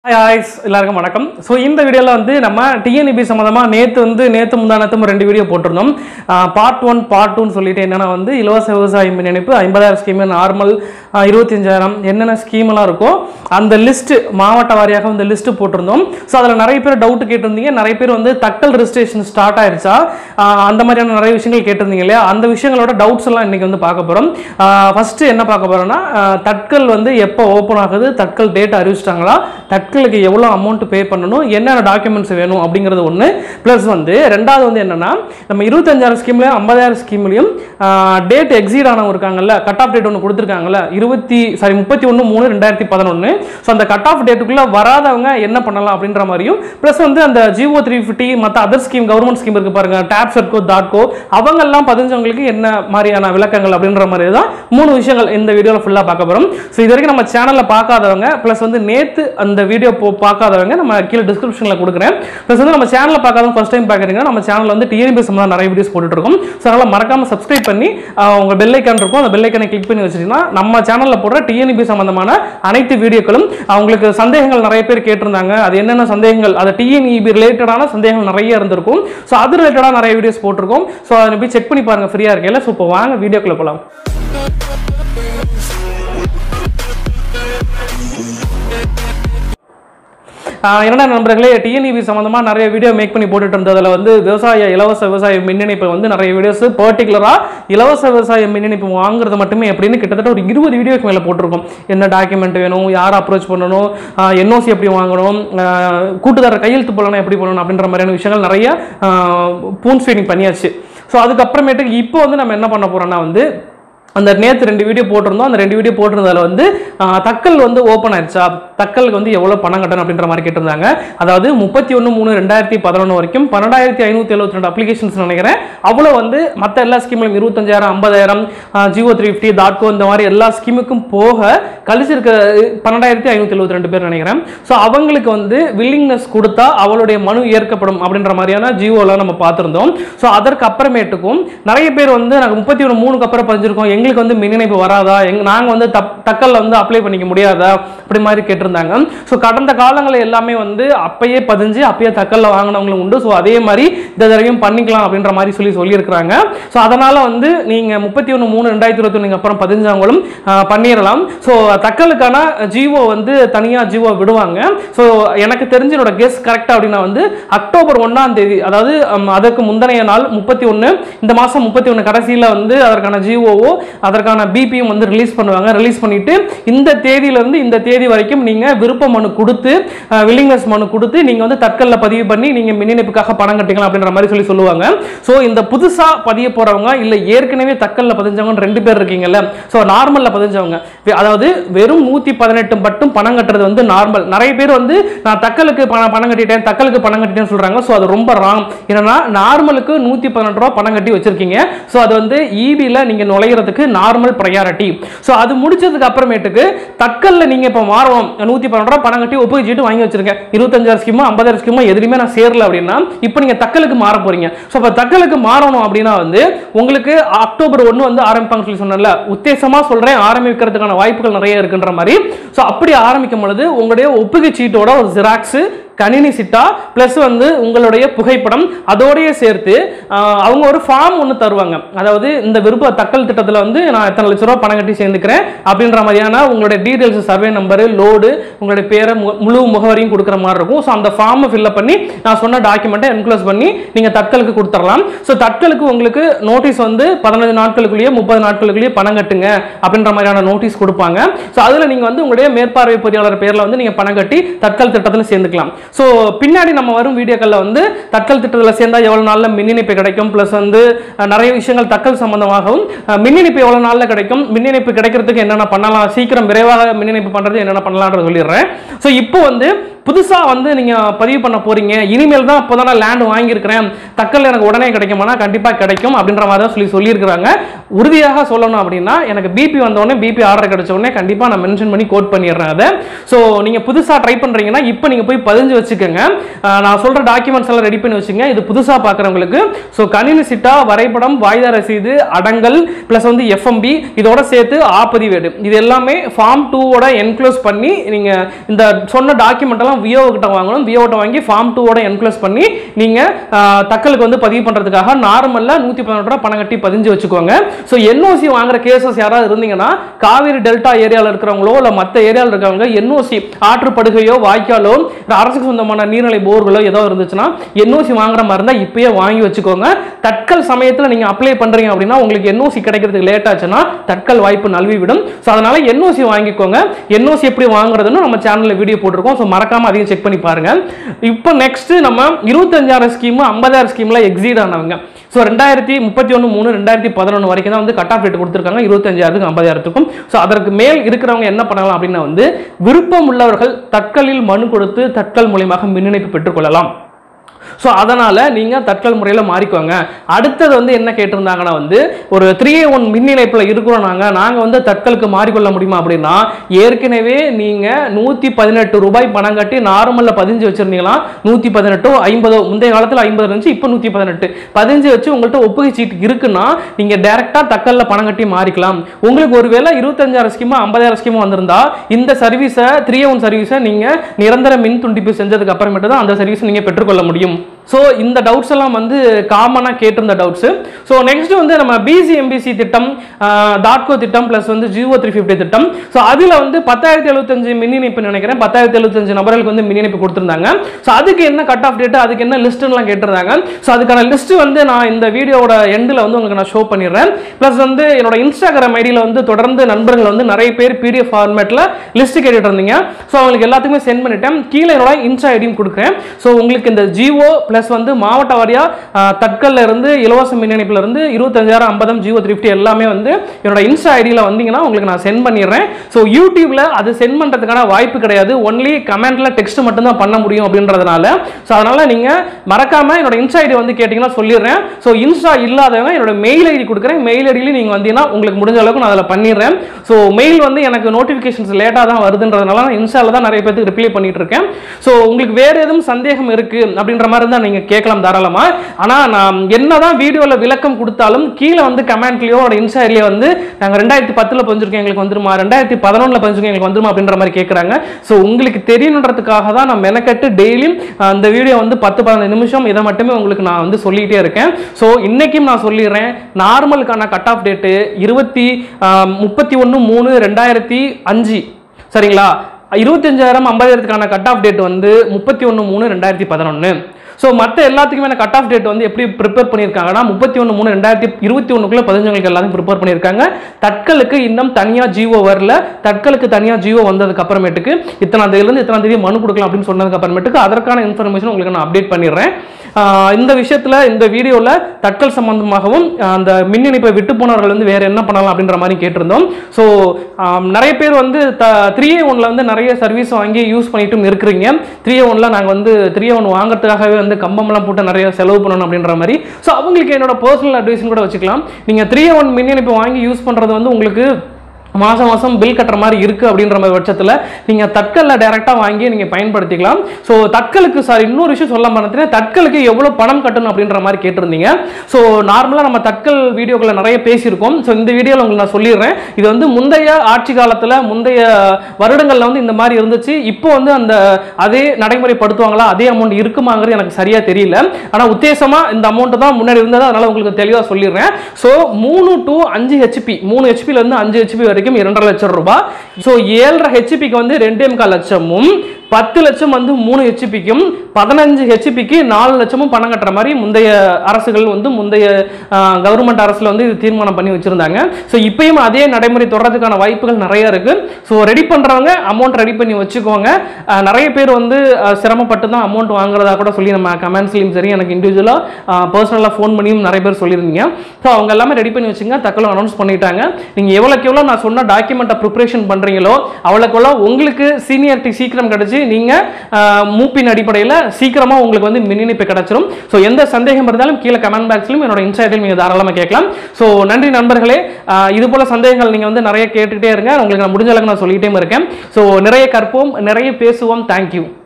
ஹாய்ஸ் எல்லாருக்கும் வணக்கம் ஸோ இந்த வீடியோவில் வந்து நம்ம டிஎன்இபி சம்மந்தமாக நேற்று வந்து நேற்று முந்தானத்தும் ரெண்டு வீடியோ போட்டிருந்தோம் பார்ட் ஒன் பார்ட் டூன்னு சொல்லிட்டு என்னென்னா வந்து இலவச விவசாய மின் இணைப்பு ஐம்பதாயிரம் ஸ்கீமு நார்மல் இருபத்தஞ்சாயிரம் என்னென்ன ஸ்கீம்லாம் இருக்கோ அந்த லிஸ்ட்டு மாவட்ட வாரியாக வந்து லிஸ்ட்டு போட்டிருந்தோம் ஸோ அதில் நிறைய பேர் டவுட் கேட்டிருந்தீங்க நிறைய பேர் வந்து தக்கல் ரெஜிஸ்ட்ரேஷன் ஸ்டார்ட் ஆயிருச்சா ஆஹ் அந்த மாதிரியான நிறைய விஷயங்கள் கேட்டிருந்தீங்க இல்லையா அந்த விஷயங்களோட டவுட்ஸ் எல்லாம் இன்னைக்கு வந்து பார்க்க போகிறோம் ஃபஸ்ட்டு என்ன பார்க்க போகிறோம்னா தட்கல் வந்து எப்போ ஓப்பன் ஆகுது தட்கல் டேட் அறிவிச்சிட்டாங்களா தட்கலுக்கு எவ்வளோ அமௌண்ட் பே பண்ணணும் என்னென்ன டாக்குமெண்ட்ஸ் வேணும் அப்படிங்கிறது ஒன்று ப்ளஸ் வந்து ரெண்டாவது வந்து என்னன்னா நம்ம இருபத்தஞ்சாயிரம் ஸ்கீம்லையும் ஐம்பதாயிரம் ஸ்கீம்லையும் டேட் எக்ஸீட் ஆனவங்க இருக்காங்கல்ல கட் ஆஃப் டேட் ஒன்று கொடுத்துருக்காங்கல்ல இருபத்தி சாரி முப்பத்தி ஒன்று மூணு ரெண்டாயிரத்தி பதினொன்று ஸோ அந்த கட் ஆஃப் டேட்டுக்குள்ளே வராதவங்க என்ன பண்ணலாம் அப்படின்ற மாதிரியும் ப்ளஸ் வந்து அந்த ஜிஓ த்ரீ ஃபிஃப்டி மற்ற அதர் ஸ்கீம் கவர்மெண்ட் ஸ்கீம் இருக்கு பாருங்க டேப் செட்கோ தாட்கோ அவங்கெல்லாம் பதினஞ்சவங்களுக்கு என்ன மாதிரியான விளக்கங்கள் அப்படின்ற மாதிரி தான் மூணு விஷயங்கள் இந்த வீடியோவில் ஃபுல்லாக பார்க்க போகிறோம் ஸோ இது வரைக்கும் நம்ம சேனலில் பார்க்காதவங்க ப்ளஸ் வந்து நேற்று அந்த வீடியோ போ பார்க்காதவங்க நம்ம கீழே டிஸ்கிரிப்ஷனில் கொடுக்குறேன் ப்ளஸ் வந்து நம்ம சேனலில் பார்க்காதவங்க ஃபஸ்ட் டைம் பார்க்குறீங்கன்னா நம்ம சேனலில் வந்து டிஎன்பி சம்பந்தம் நிறைய வீடியோஸ் போட்டுட்டு இருக்கோம் ஸோ அதனால் மறக்காம சப்ஸ்கிரைப் பண்ணி ஆஹ், உங்க பெல் ஐக்கான் இருக்கும் அந்த பெல் ஐக்கானை கிளிக் பண்ணி வச்சிட்டீங்கன்னா நம்ம சேனலில் போடுற டிஎன்பி சம்பந்தமான அனைத்து வீடியோக்களும் அவங்களுக்கு சந்தேகங்கள் நிறைய பேர் கேட்டிருந்தாங்க அது என்னென்ன சந்தேகங்கள் அது டிஎன்இபி ரிலேட்டடான சந்தேகங்கள் நிறைய இருந்திருக்கும் ஸோ அது ரிலேட்டடாக நிறைய வீடியோஸ் போட்டிருக்கோம் ஸோ அதை போய் செக் பண்ணி பாருங்க ஃப்ரீயாக இருக்கல ஸோ இப்போ வாங்க வீடியோக்குள்ள போகலாம் ஆஹ் என்னடா நண்பர்களே டிஎன்இபி சம்மந்தமாக நிறைய வீடியோ மேக் பண்ணி போட்டுட்டு இருந்ததில் வந்து விவசாய இலவச விவசாய மின் இணைப்பு வந்து நிறைய வீடியோஸ் பர்டிகுலராக இலவச விவசாய மின் இணைப்பு வாங்குறது மட்டுமே எப்படின்னு கிட்டத்தட்ட ஒரு இருபது வீடியோக்கு மேலே போட்டிருக்கோம் என்ன டாக்குமெண்ட் வேணும் யார் அப்ரோச் பண்ணணும் என்ஓசி எப்படி வாங்கணும் ஆஹ் கூட்டுதாரர் கையெழுத்து போடணும் எப்படி பண்ணணும் அப்படின்ற மாதிரியான விஷயங்கள் நிறைய பூன் ஸ்வீனிங் பண்ணியாச்சு ஸோ அதுக்கப்புறமேட்டுக்கு இப்போ வந்து நம்ம என்ன பண்ண போறோம்னா வந்து அந்த நேற்று ரெண்டு வீடியோ போட்டிருந்தோம் அந்த ரெண்டு வீடியோ போட்டிருந்ததில் வந்து ஆஹ், தக்கல் வந்து ஓப்பன் ஆயிடுச்சா தக்கலுக்கு வந்து எவ்வளோ பணம் கட்டணும் அப்படின்ற மாதிரி கேட்டிருந்தாங்க அதாவது முப்பத்தி ஒன்று மூணு ரெண்டாயிரத்தி பதினொன்று வரைக்கும் பன்னெண்டாயிரத்தி ஐநூற்றி எழுபத்தி ரெண்டு அப்ளிகேஷன்ஸ் நினைக்கிறேன் அவ்வளோ வந்து மற்ற எல்லா ஸ்கீம்லையும் இருபத்தஞ்சாயிரம் ஐம்பதாயிரம் ஜிஓ த்ரீ ஃபிஃப்டி டாட்கோ இந்த மாதிரி எல்லா ஸ்கீமுக்கும் போக கழிச்சிருக்க பன்னெண்டாயிரத்தி ஐநூற்றி எழுபத்தி ரெண்டு பேர் நினைக்கிறேன் ஸோ அவங்களுக்கு வந்து வில்லிங்னஸ் கொடுத்தா அவளுடைய மனு ஏற்கப்படும் அப்படின்ற மாதிரியான ஜிஓலாம் நம்ம பார்த்துருந்தோம் ஸோ அதற்கு அப்புறமேட்டுக்கும் நிறைய பேர் வந்து நாங்கள் முப்பத்தி ஒன்று மூணுக்கு அப்புறம் பதிஞ்சிருக்கோம் எங்களுக்கு வந்து மின் இணைப்பு வராதா எங் நாங்கள் வந்து தப் தக்கல்ல வந்து அப்ளை பண்ணிக்க முடியாதா அப்படி மாதிரி கேட்டிருந்தாங்க ஸோ கடந்த காலங்களில் எல்லாமே வந்து அப்பயே பதிஞ்சு அப்பயே தக்கல்ல வாங்கினவங்களும் உண்டு ஸோ அதே மாதிரி இந்த தடவையும் பண்ணிக்கலாம் அப்படின்ற மாதிரி சொல்லி சொல்லியிருக்கிறாங்க ஸோ அதனால் வந்து நீங்கள் முப்பத்தி ஒன்று மூணு ரெண்டாயிரத்தி இருபத்தி அப்புறம் பதிஞ்சவங்களும் ஆஹ், பண்ணிடலாம் ஸோ தக்கலுக்கான ஜிஓ வந்து தனியாக ஜிஓ விடுவாங்க ஸோ எனக்கு தெரிஞ்ச என்னோட கெஸ் கரெக்டாக அப்படின்னா வந்து அக்டோபர் ஒன்றாம் தேதி அதாவது ஹம், அதற்கு முந்தைய நாள் முப்பத்தி ஒன்று இந்த மாதம் முப்பத்தி ஒன்று கடைசியில் வந்து அதற்கான ஜிஓஓ அதற்கான பிபியும் வந்து ரிலீஸ் பண்ணுவாங்க ரிலீஸ் பண்ணிட்டு இந்த தேதியிலிருந்து இந்த தேதி வரைக்கும் நீங்கள் விருப்ப மனு கொடுத்து வில்லிங்னஸ் மனு கொடுத்து நீங்கள் வந்து தற்கல்ல பதிவு பண்ணி நீங்கள் மின் இணைப்புக்காக பணம் கட்டிக்கலாம் அப்படின்ற மாதிரி சொல்லி சொல்லுவாங்க ஸோ இந்த புதுசாக பதிய போகிறவங்க இல்லை ஏற்கனவே தக்கல்ல பதிஞ்சவங்க ரெண்டு பேர் இருக்கீங்கல்ல ஸோ நார்மலில் பதிஞ்சவங்க வே- அதாவது வெறும் நூற்றி பதினெட்டு மட்டும் பணம் கட்டுறது வந்து நார்மல் நிறைய பேர் வந்து நான் தக்கலுக்கு பணம் பணம் கட்டிட்டேன் தக்கலுக்கு பணம் கட்டிட்டேன்னு சொல்கிறாங்க ஸோ அது ரொம்ப ராங் என்னன்னா நார்மலுக்கு நூற்றி பதினெட்டு ரூபா பணம் கட்டி வச்சிருக்கீங்க ஸோ அது வந்து இபியில் நீங்கள் நுழையிறதுக்கு நார்மல் ப்ரையாரிட்டி ஸோ அது முடிச்சதுக்கு அப்புறமேட்டுக்கு தக்கல்ல நீங்கள் இப்போ மாறணும் நூற்றி பன்னெண்டு ரூபா பணம் கட்டி ஒப்புகை சீட்டு வாங்கி வச்சிருக்கேன் இருபத்தஞ்சாயிரம் ஸ்கீமோ ஐம்பதாயிரம் ஸ்கீமோ எதுலையுமே நான் சேரல அப்படின்னா இப்போ நீங்கள் தக்கலுக்கு மாற போறீங்க ஸோ அப்போ தக்கலுக்கு மாறணும் அப்படின்னா வந்து உங்களுக்கு அக்டோபர் ஒன்று வந்து ஆரம்பிப்பாங்கன்னு சொல்லி சொன்னேன்ல உத்தேசமாக சொல்கிறேன் ஆரம்பிக்கிறதுக்கான வாய்ப்புகள் நிறைய இருக்குன்ற மாதிரி ஸோ அப்படி ஆரம்பிக்கும் பொழுது உங்களுடைய ஒப்புகை சீட்டோட ஒரு ஜெராக்ஸு கணினி சிட்டா ப்ளஸ் வந்து உங்களுடைய புகைப்படம் அதோடயே சேர்த்து ஆஹ், அவங்க ஒரு ஃபார்ம் ஒன்று தருவாங்க அதாவது இந்த விருப்ப தக்கல் திட்டத்தில் வந்து நான் எத்தனை லட்ச ரூபா பணம் கட்டி சேர்ந்துக்கிறேன் அப்படின்ற மாதிரியான உங்களுடைய டீடைல்ஸ் சர்வே நம்பரு லோடு உங்களுடைய பேரை மு- முழு முகவரியும் கொடுக்குற மாதிரி இருக்கும் ஸோ அந்த ஃபார்மை ஃபில்அப் பண்ணி நான் சொன்ன டாக்குமெண்ட்டை என்க்ளோஸ் பண்ணி நீங்கள் தட்கலுக்கு கொடுத்துடலாம் ஸோ தட்கலுக்கு உங்களுக்கு நோட்டீஸ் வந்து பதினஞ்சு நாட்களுக்குள்ளேயே முப்பது நாட்களுக்குள்ளேயே பணம் கட்டுங்க அப்படின்ற மாதிரியான நோட்டீஸ் கொடுப்பாங்க ஸோ அதில் நீங்கள் வந்து உங்களுடைய மேற்பார்வை பொறியாளர் பேரில் வந்து நீங்கள் பணம் கட்டி தட்கல் திட்டத்தில் சேர்ந்துக்கலாம் ஸோ பின்னாடி நம்ம வரும் வீடியோக்களில் வந்து தட்கல் திட்டத்தில் சேர்ந்தா எவ்வளோ நாளில் மின் இணைப்பு கிடைக்கும் ப்ளஸ் வந்து அஹ், நிறைய விஷயங்கள் தக்கல் சம்பந்தமாகவும் அஹ், மின் இணைப்பு எவ்வளோ நாளில் கிடைக்கும் மின் இணைப்பு கிடைக்கிறதுக்கு என்னென்ன பண்ணலாம் சீக்கிரம் விரைவாக மின் இணைப்பு பண்ணுறது என்னென்ன பண்ணலாம்னு சொல்லிடுறேன் ஸோ இப்போ வந்து புதுசாக வந்து நீங்கள் பதிவு பண்ண போறீங்க இனிமேல் தான் இப்போ தான் நான் லேண்ட் வாங்கியிருக்கிறேன் தக்கல் எனக்கு உடனே கிடைக்குமானா கண்டிப்பாக கிடைக்கும் அப்படின்ற மாதிரி தான் சொல்லி சொல்லியிருக்கிறாங்க உறுதியாக சொல்லணும் அப்படின்னா எனக்கு பிபி வந்தோடனே பிபி ஆர்டர் கிடைச்ச உடனே கண்டிப்பாக நான் மென்ஷன் பண்ணி கோட் பண்ணிடுறேன் அதை ஸோ நீங்கள் புதுசாக ட்ரை பண்ணுறீங்கன்னா இப்போ நீங்கள் போய் பதிஞ்சு வச்சுக்கோங்க ஆஹ் நான் சொல்கிற டாக்குமெண்ட்ஸ் எல்லாம் ரெடி பண்ணி வச்சுங்க இது புதுசாக பார்க்குறவங்களுக்கு ஸோ கணினி சிட்டா வரைபடம் வாய்தா ரசீது அடங்கல் ப்ளஸ் வந்து எஃப்எம்பி இதோட சேர்த்து ஆப்பதிவேடு இது எல்லாமே ஃபார்ம் டூவோட என்க்ளோஸ் பண்ணி நீங்கள் இந்த சொன்ன டாக்குமெண்ட் எல்லாம் விஓ கிட்ட வாங்கணும் விஓ கிட்ட வாங்கி ஃபார்ம் டூவோட என்க்ளோஸ் பண்ணி நீங்கள் தக்கலுக்கு வந்து பதிவு பண்ணுறதுக்காக நார்மலில் நூற்றி பதினெட்டு ரூபா பணம் கட்டி பதிஞ்சு வச்சுக்கோங்க ஸோ என்ஓசி வாங்குற கேசஸ் யாராவது இருந்தீங்கன்னா காவிரி டெல்டா ஏரியாவில் இருக்கிறவங்களோ இல்லை மற்ற ஏரியாவில் இருக்கிறவங்க என்ஓசி ஆற்றுப்படுகையோ வாய்க்காலோ இல்லை அரசுக்கு சொந்தமான நீர்நிலை போர்களோ ஏதோ இருந்துச்சுன்னா என்ஓசி வாங்குற மாதிரி இருந்தால் இப்பயே வாங்கி வச்சுக்கோங்க தட்கல் சமயத்தில் நீங்கள் அப்ளை பண்ணுறீங்க அப்படின்னா உங்களுக்கு என்ஓசி கிடைக்கிறதுக்கு லேட் ஆச்சுன்னா தட்கல் வாய்ப்பு நல்வி விடும் ஸோ அதனால என்ஓசி வாங்கிக்கோங்க என்ஓசி எப்படி வாங்குறதுன்னு நம்ம சேனலில் வீடியோ போட்டிருக்கோம் ஸோ மறக்காம அதையும் செக் பண்ணி பாருங்க இப்போ நெக்ஸ்ட் நம்ம இருபத்தஞ்சாயிரம் ஸ்கீம் ஐம்பதாயிரம் ஸ்கீம்ல எக்ஸீட் ஆனவங்க ஸோ ரெண்டாயிரத்தி முப்பத்தி ஒன்று மூணு ரெண்டாயிரத்தி பதினொன்று வரைக்கும் தான் வந்து கட் ஆஃப் ரேட் கொடுத்துருக்காங்க இருபத்தஞ்சாயிரத்துக்கு ஐம்பதாயிரத்துக்கும் ஸோ அதற்கு மேல் இருக்கிறவங்க என்ன பண்ணலாம் அப்படின்னா வந்து விருப்பம் உள்ளவர்கள் தட்கலில் மனு கொடுத்து தட்கல் மூலியமாக மின் இணைப்பு பெற்றுக்கொள்ளலாம் ஸோ அதனால் நீங்கள் தட்கல் முறையில் மாறிக்கோங்க அடுத்தது வந்து என்ன கேட்டிருந்தாங்கன்னா வந்து ஒரு த்ரீ ஒன் மின் இணைப்பில் இருக்கிறோம் நாங்கள் நாங்கள் வந்து தட்கலுக்கு மாறிக்கொள்ள முடியுமா அப்படின்னா ஏற்கனவே நீங்கள் நூற்றி பதினெட்டு ரூபாய் பணம் கட்டி நார்மலில் பதிஞ்சு வச்சுருந்தீங்களா நூற்றி பதினெட்டோ ஐம்பதோ முந்தைய காலத்தில் ஐம்பது இருந்துச்சு இப்போ நூற்றி பதினெட்டு பதிஞ்சு வச்சு உங்கள்கிட்ட ஒப்புகை சீட்டு இருக்குன்னா நீங்கள் டேரெக்டாக தக்கலில் பணம் கட்டி மாறிக்கலாம் உங்களுக்கு ஒருவேளை இருபத்தஞ்சாயிரம் ஸ்கீமோ ஐம்பதாயிரம் ஸ்கீமோ வந்திருந்தா இந்த சர்வீஸை த்ரீ ஒன் சர்வீஸை நீங்கள் நிரந்தர மின் துண்டிப்பு செஞ்சதுக்கு அப்புறமேட்டு தான் அந்த சர்வீஸை நீங்கள் பெற்றுக்கொள்ள முடியும் ஸோ இந்த டவுட்ஸ் எல்லாம் வந்து காமனாக கேட்டிருந்த டவுட்ஸு ஸோ நெக்ஸ்ட் வந்து நம்ம பிசிஎம்பிசி திட்டம் டாட்கோ திட்டம் ப்ளஸ் வந்து ஜிஓ த்ரீ ஃபிஃப்டி திட்டம் ஸோ அதில் வந்து பத்தாயிரத்தி எழுபத்தஞ்சு மின் இணைப்பு நினைக்கிறேன் பத்தாயிரத்தி எழுபத்தஞ்சு நபர்களுக்கு வந்து மின் இணைப்பு கொடுத்துருந்தாங்க ஸோ அதுக்கு என்ன கட் ஆஃப் டேட் அதுக்கு என்ன லிஸ்ட்டுலாம் கேட்டிருந்தாங்க ஸோ அதுக்கான லிஸ்ட் வந்து நான் இந்த வீடியோவோட எண்டில் வந்து உங்களுக்கு நான் ஷோ பண்ணிடுறேன் ப்ளஸ் வந்து என்னோட இன்ஸ்டாகிராம் ஐடியில் வந்து தொடர்ந்து நண்பர்கள் வந்து நிறைய பேர் பிடிஎஃப் ஃபார்மேட்டில் லிஸ்ட் கேட்டுட்டு இருந்தீங்க ஸோ அவங்களுக்கு எல்லாத்துக்குமே சென்ட் பண்ணிட்டேன் கீழே என்னோட இன்ஸ்டா ஐடியும் கொடுக்குறேன் ஸோ உங்களுக்கு இந்த ஜிஓ ப்ளஸ் வந்து மாவட்ட வாரியாக தட்கல்ல இருந்து இலவச மின் இணைப்புல இருந்து இருபத்தஞ்சாயிரம் ஐம்பதம் ஜிஓ த்ரிஃப்டி எல்லாமே வந்து என்னோட இன்ஸ்டா ஐடியில் வந்தீங்கன்னா உங்களுக்கு நான் சென்ட் பண்ணிடுறேன் ஸோ யூடியூப்ல அது சென்ட் பண்ணுறதுக்கான வாய்ப்பு கிடையாது ஒன்லி கமெண்ட்ல டெக்ஸ்ட் மட்டும் தான் பண்ண முடியும் அப்படின்றதுனால ஸோ அதனால நீங்க மறக்காம என்னோட இன்ஸ்டா ஐடி வந்து கேட்டிங்கன்னா சொல்லிடுறேன் ஸோ இன்ஸ்டா இல்லாதவங்க என்னோட மெயில் ஐடி கொடுக்குறேன் மெயில் ஐடியில நீங்க வந்தீங்கன்னா உங்களுக்கு முடிஞ்ச அளவுக்கு நான் அதில் பண்ணிடுறேன் ஸோ மெயில் வந்து எனக்கு நோட்டிஃபிகேஷன்ஸ் லேட்டாக தான் வருதுன்றதுனால நான் இன்ஸ்டால தான் நிறைய பேருக்கு ரிப்ளை பண்ணிட்டு இருக்கேன் ஸோ உங்களுக்கு வேற எதுவும் சந்தேகம் இருக்கு அப்படின்ற மாதிரி தான் நீங்க கேட்கலாம் தாராளமா ஆனா நான் என்னதான் வீடியோவில் விளக்கம் கொடுத்தாலும் கீழே வந்து கமெண்ட்லயோ இன்ஸ்டா ஐடியில வந்து நாங்கள் ரெண்டாயிரத்தி பத்தில் பதிஞ்சிருக்கோம் எங்களுக்கு வந்துருமா ரெண்டாயிரத்தி பதினொன்றில் பதிஞ்சிருக்கோம் எங்களுக்கு வந்துருமா அப்படின்ற மாதிரி கேட்குறாங்க ஸோ உங்களுக்கு தெரியணுன்றதுக்காக தான் நான் மெனக்கட்டு டெய்லியும் அந்த வீடியோ வந்து பத்து பதினஞ்சு நிமிஷம் இதை மட்டுமே உங்களுக்கு நான் வந்து சொல்லிக்கிட்டே இருக்கேன் ஸோ இன்னைக்கும் நான் சொல்லிடுறேன் நார்மலுக்கான கட் ஆஃப் டேட்டு இருபத்தி முப்பத்தி ஒன்று மூணு ரெண்டாயிரத்தி அஞ்சு சரிங்களா இருபத்தஞ்சாயிரம் ஐம்பதாயிரத்துக்கான கட் ஆஃப் டேட் வந்து முப்பத்தி ஒன்று மூணு ரெண்டாயிரத்தி பதினொன்று ஸோ மற்ற எல்லாத்துக்குமே கட் ஆஃப் டேட் வந்து எப்படி ப்ரிப்பேர் பண்ணியிருக்காங்கன்னா முப்பத்தி ஒன்று மூணு ரெண்டாயிரத்தி இருபத்தி ஒன்றுக்குள்ள பதினஞ்சுங்களுக்கு எல்லாத்தையும் ப்ரிப்பேர் பண்ணியிருக்காங்க தட்கலுக்கு இன்னும் தனியாக ஜிஓ வரல தட்கலுக்கு தனியாக ஜிஓ வந்ததுக்கு அப்புறமேட்டுக்கு இத்தனாம் தேதியிலேருந்து இத்தனாம் தேதி மனு கொடுக்கலாம் அப்படின்னு சொன்னதுக்கு அப்புறமேட்டுக்கு அதற்கான இன்ஃபர்மேஷன் உங்களுக்கு நான் அப்டேட் பண்ணிடுறேன் ஆஹ் இந்த விஷயத்தில் இந்த வீடியோவில் தட்கல் சம்பந்தமாகவும் ஆஹ் அந்த மின் இணைப்பை விட்டு போனவர்கள் வந்து வேற என்ன பண்ணலாம் அப்படின்ற மாதிரி கேட்டிருந்தோம் ஸோ நிறைய பேர் வந்து த த்ரீ ஏ ஒன்ல வந்து நிறைய சர்வீஸ் வாங்கி யூஸ் பண்ணிட்டும் இருக்கிறீங்க த்ரீ ஏ ஒன்ல நாங்கள் வந்து த்ரீ ஏ ஒன் வாங்குறதுக்காகவே வந்து கம்பம்லாம் போட்டு நிறைய செலவு பண்ணணும் அப்படின்ற மாதிரி ஸோ அவங்களுக்கு என்னோட பர்சனல் அட்வைஸ் கூட வச்சுக்கலாம் நீங்கள் த்ரீ ஒன் மின் இணைப்பு வாங்கி யூஸ் பண்ணுறது வந்து உங்களுக்கு மாதம் மாதம் பில் கட்டுற மாதிரி இருக்குது அப்படின்ற மாதிரி பட்சத்தில் நீங்கள் தட்கலில் டேரெக்டாக வாங்கி நீங்கள் பயன்படுத்திக்கலாம் ஸோ தட்கலுக்கு சார் இன்னொரு விஷயம் சொல்ல மறந்துட்டேன் தட்கலுக்கு எவ்வளோ பணம் கட்டணும் அப்படின்ற மாதிரி கேட்டிருந்தீங்க ஸோ நார்மலாக நம்ம தட்கல் வீடியோக்களை நிறைய பேசியிருக்கோம் ஸோ இந்த வீடியோவில் உங்களுக்கு நான் சொல்லிடுறேன் இது வந்து முந்தைய ஆட்சி காலத்தில் முந்தைய வருடங்களில் வந்து இந்த மாதிரி இருந்துச்சு இப்போ வந்து அந்த அதே நடைமுறைப்படுத்துவாங்களா அதே அமௌண்ட் இருக்குமாங்கிறது எனக்கு சரியாக தெரியல ஆனால் உத்தேசமாக இந்த அமௌண்ட் தான் முன்னாடி இருந்தது அதனால் உங்களுக்கு தெளிவாக சொல்லிடுறேன் ஸோ மூணு டு அஞ்சு ஹெச்பி மூணு ஹெச்பிலேருந்து அஞ்சு ஹெச்பி வரைக்கும் இரண்டரை லட்சம் ரூபாய் ஸோ ஏழரை ஹெச்பிக்கு வந்து ரெண்டே முக்கால் லட்சமும் பத்து லட்சம் வந்து மூணு ஹெச்பிக்கும் பதினஞ்சு ஹெச்பிக்கு நாலு லட்சமும் பணம் கட்டுற மாதிரி முந்தைய அரசுகள் வந்து முந்தைய கவர்மெண்ட் அரசில் வந்து இது தீர்மானம் பண்ணி வச்சிருந்தாங்க ஸோ இப்பயும் அதே நடைமுறை தொடர்றதுக்கான வாய்ப்புகள் நிறைய இருக்கு ஸோ ரெடி பண்ணுறவங்க அமௌண்ட் ரெடி பண்ணி வச்சுக்கோங்க அஹ், நிறைய பேர் வந்து அஹ், சிரமப்பட்டு தான் அமௌண்ட் வாங்குறதா கூட சொல்லி நம்ம கமெண்ட்ஸ்லையும் சரி எனக்கு இண்டிவிஜுவலாக பர்சனலாக ஃபோன் பண்ணியும் நிறைய பேர் சொல்லியிருந்தீங்க ஸோ அவங்க எல்லாமே ரெடி பண்ணி வச்சுங்க தக்கலும் அனௌன்ஸ் பண்ணிட்டாங்க நீங்கள் எவ்வளோக்கு எவ்வளோ நான் சொன்ன டாக்குமெண்ட்டை ப்ரிப்பரேஷன் பண்ணுறீங்களோ அவ்வளோக்கு எவ்வளோ உங்களுக்கு சீனியாரிட்டி சீக்கிரம் கிடச்சி நீங்கள் மூப்பின் அடிப்படையில் சீக்கிரமாக உங்களுக்கு வந்து மின் இணைப்பு கிடச்சிரும் ஸோ எந்த சந்தேகம் இருந்தாலும் கீழே கமெண்ட் பாக்ஸ்லையும் என்னோட இன்ஸ்டாட்டில் நீங்கள் தாராளமாக கேட்கலாம் ஸோ நன்றி நண்பர்களே ஆஹ் இது போல சந்தேகங்கள் நீங்கள் வந்து நிறைய கேட்டுக்கிட்டே இருங்க உங்களுக்கு நான் முடிஞ்ச அளவுக்கு நான் சொல்லிக்கிட்டே இருக்கேன் ஸோ நிறைய கற்போம் நிறைய பேசுவோம் தேங்க்யூ